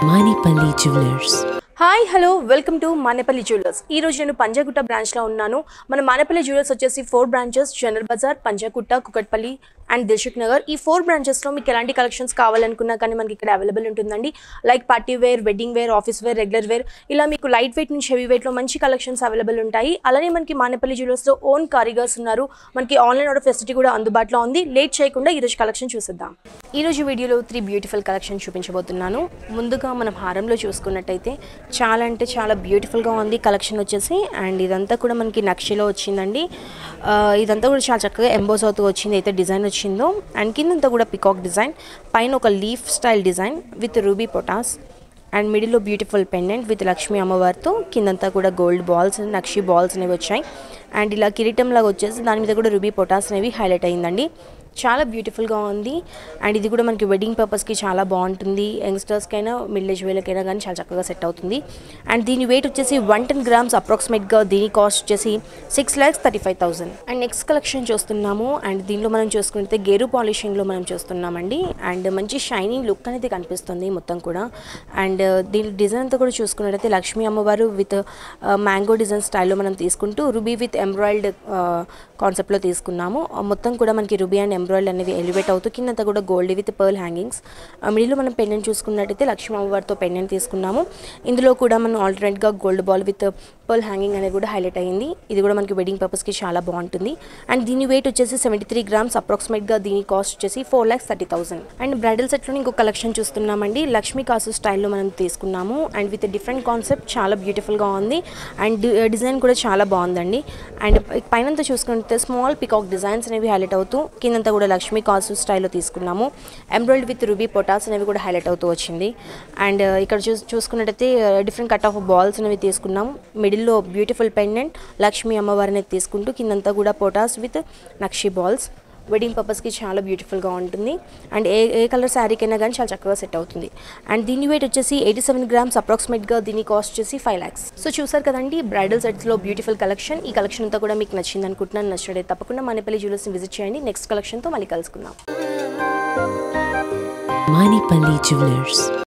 Manipali Jewelers. Hi hello welcome to Manepalli jewellers ఈ రోజు నేను పంజాగుట్ట బ్రాంచ్లో ఉన్నాను మన మానేపల్లి జ్యువెలర్స్ వచ్చేసి four branches general bazaar Panjagutta Kukatpalli and Dilsukh Nagar ఈ ఫోర్ బ్రాంచెస్లో మీకు ఎలాంటి కలెక్షన్స్ కావాలనుకున్నా కానీ మనకి ఇక్కడ అవైలబుల్ ఉంటుందండి like party wear wedding wear office wear regular wear ఇలా మీకు లైట్ వెయిట్ నుంచి హెవీ వెయిట్లో మంచి కలెక్షన్స్ అవైలబుల్ ఉంటాయి అలానే మనకి మానేపల్లి జ్యువెలర్స్లో ఓన్ కారిగర్స్ ఉన్నారు మనకి ఆన్లైన్ ఆర్డర్ ఫెసిలిటీ కూడా అందుబాటులో ఉంది లేట్ చేయకుండా ఈరోజు కలెక్షన్ చూసేద్దాం ఈ రోజు వీడియోలో త్రీ బ్యూటిఫుల్ కలెక్షన్ చూపించబోతున్నాను ముందుగా మనం హారంలో చూసుకున్నట్టయితే చాలా అంటే చాలా బ్యూటిఫుల్గా ఉంది కలెక్షన్ వచ్చేసి అండ్ ఇదంతా కూడా మనకి నక్షిలో వచ్చిందండి ఆ, ఇదంతా కూడా చాలా చక్కగా ఎంబోస్ అవుతూ వచ్చింది అయితే డిజైన్ వచ్చిందో అండ్ కిందంతా కూడా పికాక్ డిజైన్ పైన ఒక leaf style design with ruby పొటాస్ అండ్ మిడిల్లో బ్యూటిఫుల్ పెండెంట్ విత్ లక్ష్మీ అమ్మవారితో కిందంతా కూడా గోల్డ్ బాల్స్ నక్షి బాల్స్ అనేవి వచ్చాయి అండ్ ఇలా కిరీటం లాగా వచ్చేసి దాని మీద కూడా రూబీ పొటాస్ అనేవి హైలైట్ అయిందండి చాలా బ్యూటిఫుల్గా ఉంది అండ్ ఇది కూడా మనకి వెడ్డింగ్ పర్పస్కి చాలా బాగుంటుంది యంగ్స్టర్స్కైనా మిడిల్ ఏజ్ వేలకైనా కానీ చాలా చక్కగా సెట్ అవుతుంది అండ్ దీని వెయిట్ వచ్చేసి వన్ టెన్ గ్రామ్స్ అప్రాక్సిమేట్గా దీని కాస్ట్ వచ్చేసి six lakhs thirty five thousand and next collection చూస్తున్నాము అండ్ దీనిలో మనం చూసుకుంటే గేరు పాలిషింగ్లో మనం చూస్తున్నామండి అండ్ మంచి షైనింగ్ లుక్ అనేది కనిపిస్తుంది మొత్తం కూడా అండ్ దీని డిజైన్ అంతా కూడా చూసుకున్నట్టయితే లక్ష్మీ అమ్మవారు విత్ మ్యాంగో డిజైన్ స్టైల్లో మనం తీసుకుంటూ రుబీ విత్ ఎంబ్రాయిల్డ్ కాన్సెప్ట్లో తీసుకున్నాము ఆ మొత్తం కూడా మనకి రుబీ అండ్ ఎంబ్రాయిల్డ్ అనేవి ఎలివేట్ అవుతూ కిందంతా కూడా గోల్డ్ విత్ పర్ల్ హ్యాంగింగ్స్ మిడిల్లో మనం పెండెంట్ చూసుకున్నట్టయితే లక్ష్మీ అమ్మవారితో పెండెంట్ తీసుకున్నాము ఇందులో కూడా మనం ఆల్టర్నేట్గా gold ball with pearl hanging అనేది కూడా హైలైట్ అయ్యింది ఇది కూడా మనకి వెడ్డింగ్ పర్పస్కి చాలా బాగుంటుంది అండ్ దీని వెయిట్ వచ్చేసి సెవెంటీ త్రీ గ్రామ్స్ అప్రాక్సిమేట్గా దీని కాస్ట్ వచ్చేసి four lakhs thirty thousand and bridal సెట్లో ఇంకో కలెక్షన్ చూస్తున్నామండి లక్ష్మీ కాసు స్టైల్లో మనం తీసుకున్నాము అండ్ విత్ డిఫరెంట్ కాన్సెప్ట్ చాలా బ్యూటిఫుల్గా ఉంది అండ్ డిజైన్ కూడా చాలా బాగుందండి అండ్ పైనంతా చూసుకుంటే స్మాల్ పికాక్ డిజైన్స్ అనేవి హైలైట్ అవుతూ కిందంతా కూడా లక్ష్మీ కాసు స్టైల్లో తీసుకున్నాము ఎంబ్రాయిడ్ విత్ రూబీ పొటాస్ అనేవి కూడా హైలైట్ అవుతూ వచ్చింది అండ్ ఇక్కడ చూ చూసుకున్నట్టయితే డిఫరెంట్ కట్ ఆఫ్ బాల్స్ అనేవి తీసుకున్నాము మిడిల్లో బ్యూటిఫుల్ పెండెంట్ లక్ష్మీ అమ్మవారిని తీసుకుంటూ కిందంతా కూడా పొటాస్ విత్ నక్షి బాల్స్ వెడ్డింగ్ పర్పస్కి చాలా బ్యూటిఫుల్గా ఉంటుంది అండ్ ఏ ఏ కలర్ శారీకైనా కానీ చాలా చక్కగా సెట్ అవుతుంది అండ్ దీని వెయిట్ వచ్చేసి ఎయిటీ సెవెన్ గ్రామ్స్ అప్రాక్సిమేట్గా దీని కాస్ట్ వచ్చేసి ఫైవ్ ల్యాక్స్ సో చూసారు కదండి బ్రైడల్ సెట్స్లో బ్యూటిఫుల్ కలెక్షన్ ఈ కలెక్షన్ అంతా కూడా మీకు నచ్చింది అనుకుంటున్నాను నచ్చడే తప్పకుండా మనపల్లి జ్యువెలర్స్ని విజిట్ చేయండి నెక్స్ట్ కలెక్షన్తో మళ్ళీ కలుసుకుందాం Manipali Jewelers.